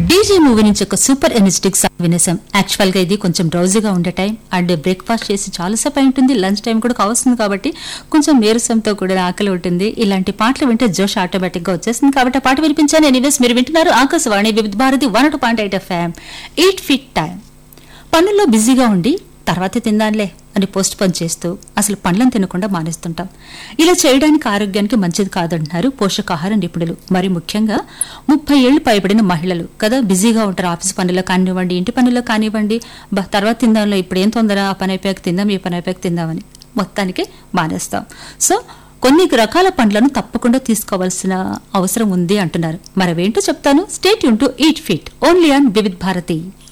DJ movie నుంచి ఒక super energetic song వినేసాం యాక్చువల్ గా ఇది కొంచెం డ్రౌజీగా ఉండే టైం అండ్ బ్రేక్ఫాస్ట్ చేసి చాలాసేపు అయి ఉంటుంది లంచ్ టైం కూడా కావస్తుంది కాబట్టి కొంచెం నీరసంతో కూడా ఆకలి ఉంటుంది ఇలాంటి పాటలు వింటే జోష్ ఆటోమేటిక్ గా వచ్చేస్తుంది కాబట్టి ఆ పాట వినిపించాను ఎనీవేస్ మీరు వింటున్నారు Akashvani Vividh Bharati one two point eight FM eight fit time పనుల్లో బిజీగా ఉండి తర్వాతే తిందాంలే అని పోస్ట్ పోన్ చేస్తూ అసలు పండ్లను తినకుండా మానేస్తుంటాం ఇలా చేయడానికి ఆరోగ్యానికి మంచిది కాదంటున్నారు పోషకాహార నిపుణులు మరి ముఖ్యంగా ముప్పై ఏళ్లు పైబడిన మహిళలు కదా బిజీగా ఉంటారు ఆఫీస్ పనుల్లో కానివ్వండి ఇంటి పనుల్లో కానివ్వండి బా తర్వాత తిందాంలో ఇప్పుడు ఏం తొందర ఆ పని అయిపోయాక తిందాం ఈ పని అయిపోయాక తిందామని మొత్తానికి మానేస్తాం సో కొన్ని రకాల పండ్లను తప్పకుండా తీసుకోవాల్సిన అవసరం ఉంది అంటున్నారు మరవేంటో చెప్తాను స్టేట్ యూన్ to eat fit only on Vividh Bharati